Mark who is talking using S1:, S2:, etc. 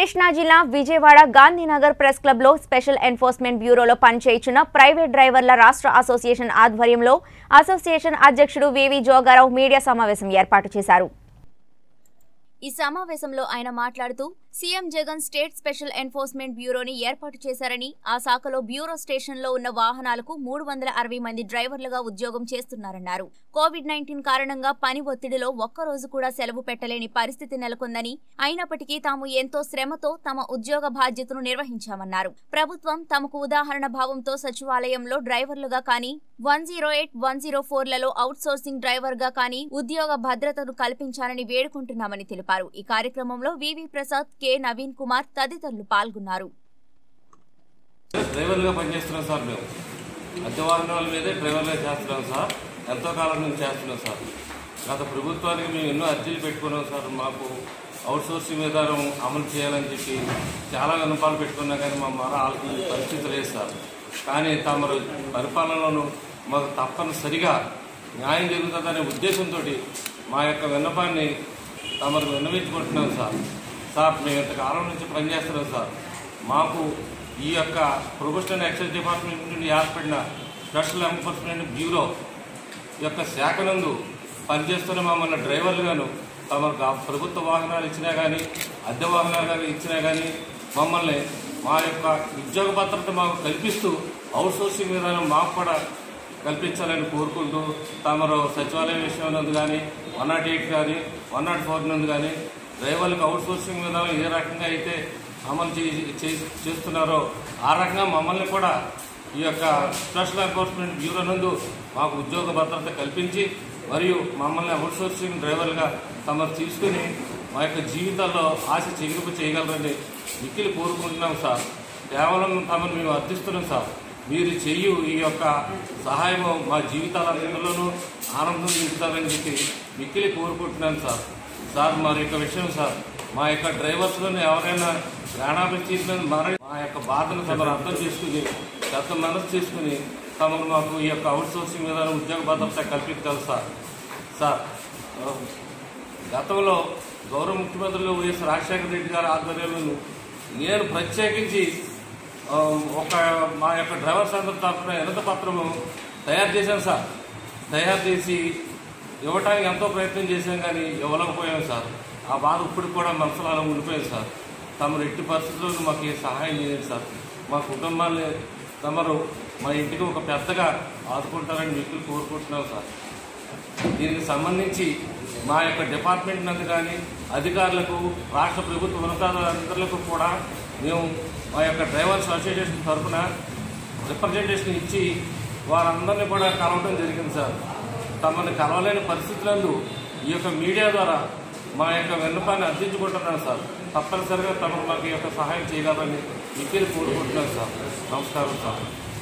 S1: కృష్ణా జిల్లా విజయవాడ గాంధీనగర్ ప్రెస్ క్లబ్లో special enforcement బ్యూరోలో పనిచేయుచున్న ప్రైవేట్ డ్రైవర్ల రాష్ట్ర అసోసియేషన్ ఆధ్వర్యంలో అసోసియేషన్ అధ్యక్షుడు వివి జోగారావు మీడియా సమావేశం ఏర్పాటు చేశారు ఈ సమావేశంలో ఆయన మాట్లాడుతూ CM Jagan state special enforcement బ్యూరోని ఏర్పాటు చేశారని ఆ శాఖలో బ్యూరో స్టేషన్లో ఉన్న వాహనాలకు మూడు వందల అరవై మంది డ్రైవర్లుగా ఉద్యోగం చేస్తున్నారన్నారు కోవిడ్ నైన్టీన్ కారణంగా పని ఒత్తిడిలో ఒక్కరోజు కూడా సెలవు పెట్టలేని పరిస్థితి నెలకొందని అయినప్పటికీ తాము ఎంతో శ్రమతో తమ ఉద్యోగ బాధ్యతను నిర్వహించామన్నారు ప్రభుత్వం తమకు ఉదాహరణ భావంతో సచివాలయంలో డ్రైవర్లుగా కానీ one zero eight one zero ఫోర్లలో అవుట్ సోర్సింగ్ డ్రైవర్ గా కానీ ఉద్యోగ భద్రతను కల్పించాలని వేడుకుంటున్నామని తెలిపారు ఈ కార్యక్రమంలో వివి ప్రసాద్ కె నవీన్ కుమార్ తదితరులు పాల్గొన్నారు
S2: డ్రైవర్లుగా పనిచేస్తున్నాం సార్ మేము అద్దె వాహనాల మీదే డ్రైవర్లుగా చేస్తున్నాం సార్ ఎంతో కాలం నుంచి చేస్తున్నాం సార్ గత ప్రభుత్వానికి మేము ఎన్నో అర్జీలు పెట్టుకున్నాం సార్ మాకు అవుట్ సోర్సింగ్ విధానం అమలు చేయాలని చెప్పి చాలా విన్నపాలు పెట్టుకున్నా కానీ మా మర ఆలోచన పరిస్థితి లేదు సార్ కానీ తమరు పరిపాలనలోనూ మాకు తప్పనిసరిగా న్యాయం జరుగుతుందనే ఉద్దేశంతో మా యొక్క విన్నపాన్ని తమరు విన్నవించుకుంటున్నాం సార్ సార్ మేము ఇంతకాలం నుంచి పనిచేస్తున్నాం సార్ మాకు ఈ యొక్క ప్రొఫెషనల్ ఎక్సైజ్ డిపార్ట్మెంట్ నుండి ఏర్పడిన స్పెషల్ ఎన్ఫోర్స్మెంట్ బ్యూరో యొక్క శాఖ నందు పనిచేస్తున్న మమ్మల్ని డ్రైవర్లుగాను తమకు ఆ ప్రభుత్వ వాహనాలు ఇచ్చినా కానీ అద్దె వాహనాలు కానీ ఇచ్చినా కానీ మమ్మల్ని మా యొక్క ఉద్యోగ భద్రత మాకు కల్పిస్తూ అవుట్ సోర్సింగ్ విధానం మాకు కూడా కల్పించాలని కోరుకుంటూ తమరు సచివాలయం విషయం నందు కానీ వన్ నాట్ ఎయిట్ కానీ వన్ నాట్ ఫోర్ నందు కానీ డ్రైవర్లకు అవుట్ సోర్సింగ్ విధానం ఏ రకంగా అయితే అమలు చే- చే- చేస్తున్నారో ఆ రకంగా మమ్మల్ని కూడా ఈ యొక్క స్పెషల్ ఎన్ఫోర్స్మెంట్ బ్యూరో నందు మాకు ఉద్యోగ భద్రత కల్పించి మరియు మమ్మల్ని అవుట్ సోర్సింగ్ డ్రైవర్లుగా తమరు తీసుకుని మా యొక్క జీవితాల్లో ఆశ చెగిరిపు చేయగలరని మిక్కిలి కోరుకుంటున్నాం సార్ కేవలం తమను మేము అర్థిస్తున్నాం సార్ మీరు చెయ్యు ఈ యొక్క సహాయం మా జీవితాలన్నింటిలోనూ ఆనందం నింపుతారని చెప్పి మిక్కిలి కోరుకుంటున్నాను సార్ సార్ మరి యొక్క విషయం సార్ మా యొక్క డ్రైవర్స్లోని ఎవరైనా ప్రాణాభిషేకం చేసిన మన మా యొక్క బాధను తమరు అర్థం చేసుకుని గత మనసు చేసుకుని తమకు మాకు ఈ యొక్క అవుట్ సోర్సింగ్ విధానం ఉద్యోగ భద్రత కల్పించాలి సార్ సార్ ఆ, గతంలో గౌరవ ముఖ్యమంత్రులు వైఎస్ రాజశేఖర రెడ్డి గారి ఆధ్వర్యంలో నేను ప్రత్యేకించి ఆ, ఒక మా యొక్క డ్రైవర్స్ అందరి తరఫున ఎనత పత్రము తయారు చేశాను సార్ తయారు చేసి ఇవ్వటానికి ఎంతో ప్రయత్నం చేశాం కానీ ఇవ్వలేకపోయాం సార్ ఆ బాధ ఇప్పుడు కూడా మనసులో అలా ఉండిపోయింది సార్ తమరు ఎట్టి పరిస్థితుల్లో మాకు ఏ సహాయం చేయండి సార్ మా కుటుంబాన్ని తమరు మా ఇంటికి ఒక పెద్దగా ఆదుకుంటారని మీకు కోరుకుంటున్నాం సార్ దీనికి సంబంధించి మా యొక్క డిపార్ట్మెంట్ నందు కానీ అధికారులకు రాష్ట్ర ప్రభుత్వ ఉన్నతాధికారులకు కూడా మేము మా యొక్క డ్రైవర్స్ అసోసియేషన్ తరఫున రిప్రజెంటేషన్ ఇచ్చి వారందరినీ కూడా కలవడం జరిగింది సార్ తమని కలవలేని పరిస్థితులందు ఈ యొక్క మీడియా ద్వారా మా యొక్క విన్నపాన్ని అందించుకుంటున్నాను సార్ తప్పనిసరిగా తమకు మాకు ఈ యొక్క సహాయం చేయగలరని మిక్కిలి కోరుకుంటున్నాను సార్ నమస్కారం సార్